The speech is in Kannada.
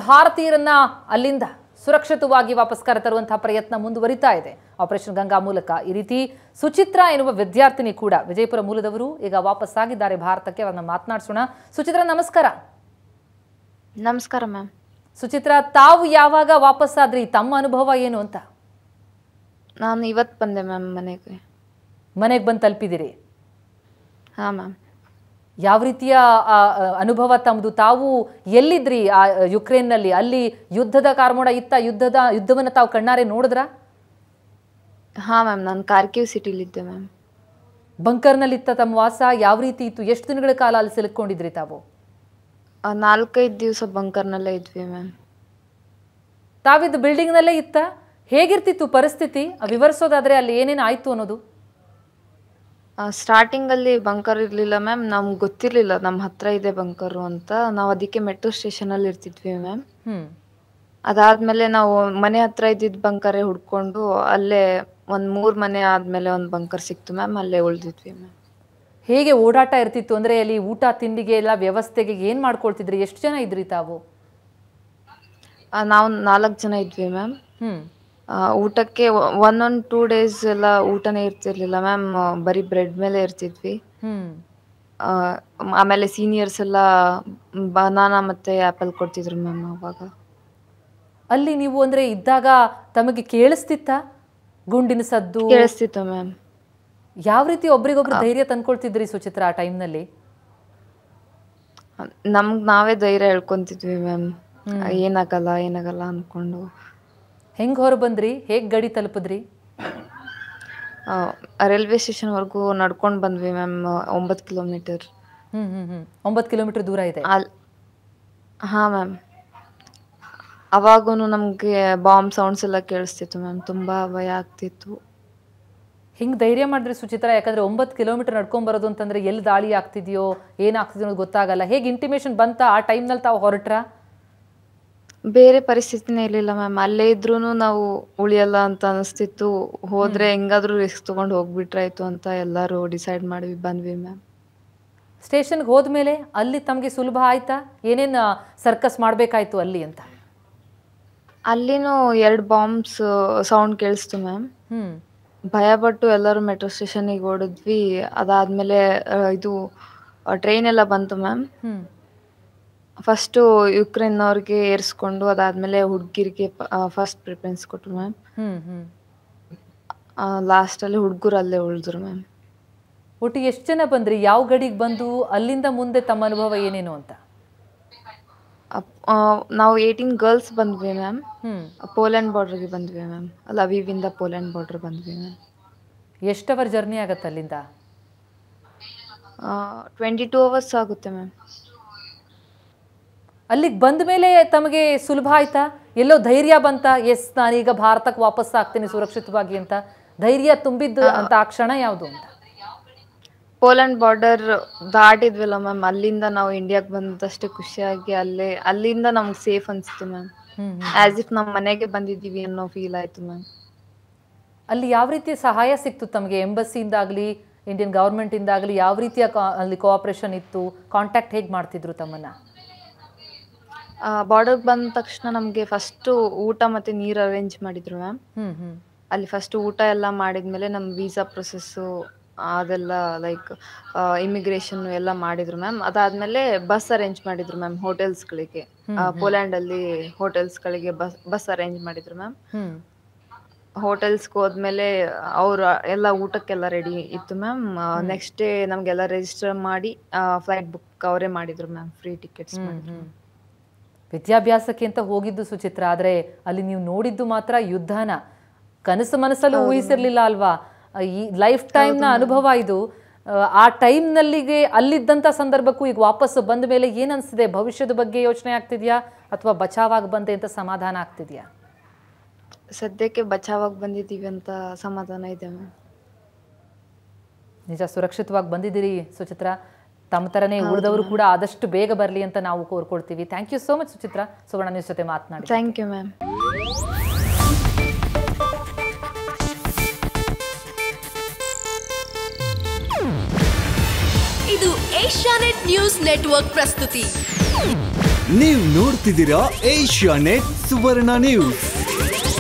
ಭಾರತೀಯರನ್ನ ಅಲ್ಲಿಂದ ಸುರಕ್ಷಿತವಾಗಿ ವಾಪಸ್ ಕರೆತರುವಂತಹ ಪ್ರಯತ್ನ ಮುಂದುವರಿತಾ ಇದೆ ಆಪರೇಷನ್ ಗಂಗಾ ಮೂಲಕ ಈ ರೀತಿ ಸುಚಿತ್ರಾ ಎನ್ನುವ ವಿದ್ಯಾರ್ಥಿನಿ ಕೂಡ ವಿಜಯಪುರ ಮೂಲದವರು ಈಗ ವಾಪಸ್ ಆಗಿದ್ದಾರೆ ಭಾರತಕ್ಕೆ ಅವರನ್ನ ಮಾತನಾಡಿಸೋಣ ಸುಚಿತ್ರಾ ನಮಸ್ಕಾರ ನಮಸ್ಕಾರ ಮ್ಯಾಮ್ ಸುಚಿತ್ರಾ ತಾವು ಯಾವಾಗ ವಾಪಸ್ ಆದ್ರಿ ತಮ್ಮ ಅನುಭವ ಏನು ಅಂತ ನಾನು ಇವತ್ತು ಬಂದೆ ಮ್ಯಾಮ್ ಮನೆಗೆ ಮನೆಗೆ ಬಂದು ತಲುಪಿದಿರಿ ಹಾಂ ಮ್ಯಾಮ್ ಯಾವ ರೀತಿಯ ಆ, ಆ, ಅನುಭವ ತಮ್ಮದು ತಾವು ಎಲ್ಲಿದ್ರಿ ಆ ಯುಕ್ರೇನ್ನಲ್ಲಿ ಅಲ್ಲಿ ಯುದ್ಧದ ಕಾರ್ಮೋಡ ಇತ್ತ ಯುದ್ಧದ ಯುದ್ಧವನ್ನು ತಾವು ಕಣ್ಣಾರೆ ನೋಡಿದ್ರಾ ಹಾಂ ಮ್ಯಾಮ್ ನಾನು ಕಾರ್ಕಿವ್ ಸಿಟಿಲಿದ್ದೆ ಮ್ಯಾಮ್ ಬಂಕರ್ನಲ್ಲಿತ್ತ ತಮ್ಮ ವಾಸ ಯಾವ ರೀತಿ ಇತ್ತು ಎಷ್ಟು ದಿನಗಳ ಕಾಲ ಅಲ್ಲಿ ಸಿಲುಕೊಂಡಿದ್ರಿ ತಾವು ನಾಲ್ಕೈದು ದಿವಸ ಬಂಕರ್ನಲ್ಲೇ ಇದ್ವಿ ಮ್ಯಾಮ್ ತಾವಿದ್ದು ಬಿಲ್ಡಿಂಗ್ನಲ್ಲೇ ಇತ್ತ ಹೇಗಿರ್ತಿತ್ತು ಪರಿಸ್ಥಿತಿ ವಿವರಿಸೋದಾದ್ರೆ ಅಲ್ಲಿ ಏನೇನು ಆಯ್ತು ಅನ್ನೋದು ಸ್ಟಾರ್ಟಿಂಗಲ್ಲಿ ಬಂಕರ್ ಇರಲಿಲ್ಲ ಮ್ಯಾಮ್ ನಮ್ಗೆ ಗೊತ್ತಿರಲಿಲ್ಲ ನಮ್ಮ ಹತ್ರ ಇದೆ ಬಂಕರು ಅಂತ ನಾವು ಅದಕ್ಕೆ ಮೆಟ್ರೋ ಸ್ಟೇಷನಲ್ಲಿ ಇರ್ತಿದ್ವಿ ಮ್ಯಾಮ್ ಹ್ಮ್ ಅದಾದ್ಮೇಲೆ ನಾವು ಮನೆ ಹತ್ರ ಇದ್ದಿದ್ದ ಬಂಕರೇ ಹುಡ್ಕೊಂಡು ಅಲ್ಲೇ ಒಂದು ಮೂರು ಮನೆ ಆದಮೇಲೆ ಒಂದು ಬಂಕರ್ ಸಿಕ್ತು ಮ್ಯಾಮ್ ಅಲ್ಲೇ ಉಳಿದಿದ್ವಿ ಮ್ಯಾಮ್ ಹೇಗೆ ಓಡಾಟ ಇರ್ತಿತ್ತು ಅಂದ್ರೆ ಅಲ್ಲಿ ಊಟ ತಿಂಡಿಗೆ ಎಲ್ಲ ವ್ಯವಸ್ಥೆಗೆ ಏನ್ ಮಾಡ್ಕೊಳ್ತಿದ್ರಿ ಎಷ್ಟು ಜನ ಇದ್ರಿ ತಾವು ನಾವು ನಾಲ್ಕು ಜನ ಇದ್ವಿ ಮ್ಯಾಮ್ ಹ್ಮ್ ಆ, ಊಟಕ್ಕೆ ಒನ್ ಒನ್ ಟೂ ಡೇಸ್ ಎಲ್ಲ ಊಟನೇ ಇರ್ತಿರ್ಲಿಲ್ಲ ಮ್ಯಾಮ್ ಬರೀ ಬ್ರೆಡ್ ಮೇಲೆ ಇರ್ತಿದ್ವಿ ಹ್ಮ್ ಆ, ಆಮೇಲೆ ಸೀನಿಯರ್ಸ್ ಎಲ್ಲ ಬನಾನಾ ಮತ್ತೆ ಆ್ಯಪಲ್ ಕೊಡ್ತಿದ್ರು ಮ್ಯಾಮ್ ಅವಾಗ ಅಲ್ಲಿ ನೀವು ಅಂದ್ರೆ ಇದ್ದಾಗ ತಮಗೆ ಕೇಳಿಸ್ತಿತ್ತ ಗುಂಡಿನ ಸದ್ದು ಕೇಳಿಸ್ತಿತ್ತು ಮ್ಯಾಮ್ ಯಾವ ರೀತಿ ಒಬ್ರಿಗೊಬ್ರು ಧೈರ್ಯ ತಂದ್ಕೊಳ್ತಿದ್ರಿ ಸುಚಿತ್ರ ಆ ಟೈಮ್ನಲ್ಲಿ ನಮ್ಗೆ ನಾವೇ ಧೈರ್ಯ ಹೇಳ್ಕೊಂತಿದ್ವಿ ಮ್ಯಾಮ್ ಏನಾಗಲ್ಲ ಏನಾಗಲ್ಲ ಅನ್ಕೊಂಡು ಹೆಂಗ್ ಹೊರ ಬಂದ್ರಿ ಹೇಗ್ ಗಡಿ ತಲುಪಿದ್ರಿ ರೈಲ್ವೆ ಸ್ಟೇಷನ್ವರೆಗೂ ನಡ್ಕೊಂಡು ಬಂದ್ವಿ ಮ್ಯಾಮ್ ಒಂಬತ್ತು ಕಿಲೋಮೀಟರ್ ಹ್ಮ್ ಹ್ಮ್ ಹ್ಮ್ ಒಂಬತ್ತು ಕಿಲೋಮೀಟರ್ ದೂರ ಇದೆ ಅಲ್ ಹಾಂ ಮ್ಯಾಮ್ ಅವಾಗೂ ನಮಗೆ ಬಾಂಬ್ ಸೌಂಡ್ಸ್ ಎಲ್ಲ ಕೇಳಿಸ್ತಿತ್ತು ಮ್ಯಾಮ್ ತುಂಬ ಭಯ ಆಗ್ತಿತ್ತು ಹಿಂಗ್ ಧೈರ್ಯ ಮಾಡಿದ್ರಿ ಸುಚಿತ್ರ ಯಾಕಂದ್ರೆ ಒಂಬತ್ತು ಕಿಲೋಮೀಟರ್ ನಡ್ಕೊಂಡ್ ಬರೋದು ಅಂತಂದ್ರೆ ಎಲ್ಲಿ ದಾಳಿ ಆಗ್ತಿದ್ಯೋ ಏನಾಗ್ತಿದ್ಯೋ ಅನ್ನೋದು ಗೊತ್ತಾಗಲ್ಲ ಹೇಗೆ ಇಂಟಿಮೇಷನ್ ಬಂತ ಆ ಟೈಮ್ನಲ್ಲಿ ತಾವು ಹೊರಟ್ರ ಬೇರೆ ಪರಿಸ್ಥಿತಿನೇ ಇರಲಿಲ್ಲ ಮ್ಯಾಮ್ ಅಲ್ಲೇ ಇದ್ರೂ ನಾವು ಉಳಿಯಲ್ಲ ಅಂತ ಅನಿಸ್ತಿತ್ತು ಹೋದ್ರೆ ಹೆಂಗಾದ್ರೂ ರಿಸ್ಕ್ ತಗೊಂಡು ಹೋಗ್ಬಿಟ್ರಾಯ್ತು ಅಂತ ಎಲ್ಲರೂ ಡಿಸೈಡ್ ಮಾಡಿ ಬಂದ್ವಿ ಮ್ಯಾಮ್ ಸ್ಟೇಷನ್ಗೆ ಹೋದ್ಮೇಲೆ ಅಲ್ಲಿ ತಮಗೆ ಸುಲಭ ಆಯ್ತಾ ಏನೇನು ಸರ್ಕಸ್ ಮಾಡಬೇಕಾಯ್ತು ಅಲ್ಲಿ ಅಂತ ಅಲ್ಲಿನೂ ಎರಡು ಬಾಂಬ್ಸ್ ಸೌಂಡ್ ಕೇಳಿಸ್ತು ಮ್ಯಾಮ್ ಹ್ಮ್ ಭಯ ಪಟ್ಟು ಎಲ್ಲರೂ ಮೆಟ್ರೋ ಸ್ಟೇಷನಿಗೆ ಓಡಿದ್ವಿ ಅದಾದ್ಮೇಲೆ ಆ, ಇದು ಟ್ರೈನ್ ಎಲ್ಲ ಬಂತು ಮ್ಯಾಮ್ ಹ್ಮ್ ಫಸ್ಟು ಯುಕ್ರೇನ್ ಅವ್ರಿಗೆ ಏರಿಸ್ಕೊಂಡು ಅದಾದ್ಮೇಲೆ ಹುಡುಗಿರಿಗೆ ಫಸ್ಟ್ ಪ್ರಿಫರೆನ್ಸ್ ಕೊಟ್ರು ಮ್ಯಾಮ್ ಹ್ಮ್ ಹ್ಮ್ ಲಾಸ್ಟಲ್ಲಿ ಹುಡುಗರು ಅಲ್ಲೇ ಉಳಿದ್ರು ಮ್ಯಾಮ್ ಒಟ್ಟು ಎಷ್ಟು ಜನ ಬಂದ್ರಿ ಯಾವ ಗಡಿಗೆ ಬಂದು ಅಲ್ಲಿಂದ ಮುಂದೆ ತಮ್ಮ ಅನುಭವ ಏನೇನು ಅಂತ ನಾವು ಏಯ್ಟೀನ್ ಗರ್ಲ್ಸ್ ಬಂದ್ವಿ ಮ್ಯಾಮ್ ಹ್ಮ್ ಪೋಲೆಂಡ್ ಬಾರ್ಡ್ರಿಗೆ ಬಂದ್ವಿ ಮ್ಯಾಮ್ ಲವೀವಿಂದ ಪೋಲೆಂಡ್ ಬಾರ್ಡ್ರ್ ಬಂದ್ವಿ ಮ್ಯಾಮ್ ಎಷ್ಟು ಅವರ್ ಜರ್ನಿ ಆಗತ್ತೆ ಅಲ್ಲಿಂದ ಟ್ವೆಂಟಿ ಟೂ ಅವರ್ಸ್ ಆಗುತ್ತೆ ಮ್ಯಾಮ್ ಅಲ್ಲಿಗೆ ಬಂದ ಮೇಲೆ ತಮಗೆ ಸುಲಭ ಆಯ್ತಾ ಎಲ್ಲೋ ಧೈರ್ಯ ಬಂತ ಎಸ್ ನಾನೀಗ ಭಾರತಕ್ಕೆ ವಾಪಸ್ ಆಗ್ತೀನಿ ಸುರಕ್ಷಿತವಾಗಿ ಅಂತ ಧೈರ್ಯ ತುಂಬಿದ್ದು ಅಂತ ಆ ಕ್ಷಣ ಯಾವುದು ಅಂತ ಪೋಲೆಂಡ್ ಬಾರ್ಡರ್ ದಾಟಿದ್ವಲ್ಲ ಮ್ಯಾಮ್ ಅಲ್ಲಿಂದ ನಾವು ಇಂಡಿಯಾಗೆ ಬಂದಷ್ಟೇ ಖುಷಿಯಾಗಿ ಅಲ್ಲೇ ಅಲ್ಲಿಂದ ನಮ್ಗೆ ಸೇಫ್ ಅನಿಸ್ತು ಮ್ಯಾಮ್ ಹ್ಮ್ ಆಸ್ ಇಫ್ ನಮ್ಮ ಮನೆಗೆ ಬಂದಿದ್ದೀವಿ ಅನ್ನೋ ಫೀಲ್ ಆಯ್ತು ಮ್ಯಾಮ್ ಅಲ್ಲಿ ಯಾವ ರೀತಿಯ ಸಹಾಯ ಸಿಕ್ತು ತಮಗೆ ಎಂಬಸಿಯಿಂದಾಗಲಿ ಇಂಡಿಯನ್ ಗೌರ್ಮೆಂಟಿಂದಾಗಲಿ ಯಾವ ರೀತಿಯ ಕಾ- ಅಲ್ಲಿ ಕೋಆಪರೇಷನ್ ಇತ್ತು ಕಾಂಟ್ಯಾಕ್ಟ್ ಹೇಗೆ ಮಾಡ್ತಿದ್ರು ತಮ್ಮನ್ನ ಬಾರ್ಡರ್ಗೆ ಬಂದ ತಕ್ಷಣ ನಮಗೆ ಫಸ್ಟು ಊಟ ಮತ್ತು ನೀರು ಅರೇಂಜ್ ಮಾಡಿದ್ರು ಮ್ಯಾಮ್ ಹ್ಮ್ ಹ್ಮ್ ಅಲ್ಲಿ ಫಸ್ಟ್ ಊಟ ಎಲ್ಲ ಮಾಡಿದ್ಮೇಲೆ ನಮ್ಮ ವೀಸಾ ಪ್ರೊಸೆಸ್ಸು ಅದೆಲ್ಲ ಲೈಕ್ ಇಮಿಗ್ರೇಷನ್ ಎಲ್ಲ ಮಾಡಿದ್ರು ಮ್ಯಾಮ್ ಅದಾದ್ಮೇಲೆ ಬಸ್ ಅರೇಂಜ್ ಮಾಡಿದ್ರು ಮ್ಯಾಮ್ ಹೋಟೆಲ್ಸ್ಗಳಿಗೆ ಪೋಲ್ಯಾಂಡಲ್ಲಿ ಹೋಟೆಲ್ಸ್ಗಳಿಗೆ ಬಸ್ ಬಸ್ ಅರೇಂಜ್ ಮಾಡಿದ್ರು ಮ್ಯಾಮ್ ಹ್ಮ್ ಹೋಟೆಲ್ಸ್ಗೆ ಹೋದ್ಮೇಲೆ ಅವ್ರು ಎಲ್ಲ ಊಟಕ್ಕೆಲ್ಲ ರೆಡಿ ಇತ್ತು ಮ್ಯಾಮ್ ನೆಕ್ಸ್ಟ್ ಡೇ ನಮಗೆಲ್ಲ ರಿಜಿಸ್ಟರ್ ಮಾಡಿ ಫ್ಲೈಟ್ ಬುಕ್ ಅವರೇ ಮಾಡಿದ್ರು ಮ್ಯಾಮ್ ಫ್ರೀ ಟಿಕೆಟ್ಸ್ ಮಾಡಿದ್ರು ಹ್ಮ್. ವಿದ್ಯಾಭ್ಯಾಸಕ್ಕೆ ಅಂತ ಹೋಗಿದ್ದು ಸುಚಿತ್ರ ಆದ್ರೆ ಅಲ್ಲಿ ನೀವು ನೋಡಿದ್ದು ಮಾತ್ರ ಯುದ್ಧನ ಕನಸು ಮನಸ್ಸಲ್ಲೂ ಊಹಿಸಿರ್ಲಿಲ್ಲ ಅಲ್ವಾ ಆ, ಈ ಲೈಫ್ ಟೈಮ್ನ ಅನುಭವ ಇದು ಆ, ಆ ಟೈಮ್ನಲ್ಲಿಗೆ ಅಲ್ಲಿದ್ದಂಥ ಸಂದರ್ಭಕ್ಕೂ ಈಗ ವಾಪಸ್ ಬಂದ ಮೇಲೆ ಏನ್ ಅನ್ಸ್ತಿದೆ ಭವಿಷ್ಯದ ಬಗ್ಗೆ ಯೋಚನೆ ಆಗ್ತಿದ್ಯಾ ಅಥವಾ ಬಚಾವಾಗಿ ಬಂದೆ ಅಂತ ಸಮಾಧಾನ ಆಗ್ತಿದ್ಯಾ ಸದ್ಯಕ್ಕೆ ಬಚಾವಾಗಿ ಬಂದಿದ್ದೀವಿ ಅಂತ ಸಮಾಧಾನ ಇದೆ ಮ್ಯಾಮ್ ನಿಜ ಸುರಕ್ಷಿತವಾಗಿ ಬಂದಿದ್ದೀರಿ ಸುಚಿತ್ರ ತಮ್ಮ ಥರನೇ ಉಳಿದವರು ಕೂಡ ಆದಷ್ಟು ಬೇಗ ಬರಲಿ ಅಂತ ನಾವು ಕೋರ್ಕೊಳ್ತೀವಿ thank you so much Suchitra Suvarna news ಜೊತೆ ಮಾತನಾಡಿ ಥ್ಯಾಂಕ್ ಯು ಮ್ಯಾಮ್ ಇದು ಏಷ್ಯಾನೆಟ್ ನ್ಯೂಸ್ ನೆಟ್ವರ್ಕ್ ಪ್ರಸ್ತುತಿ ನೀವು ನೋಡ್ತಿದ್ದೀರಾ ಏಷ್ಯಾ ನೆಟ್ ಸುವರ್ಣ ನ್ಯೂಸ್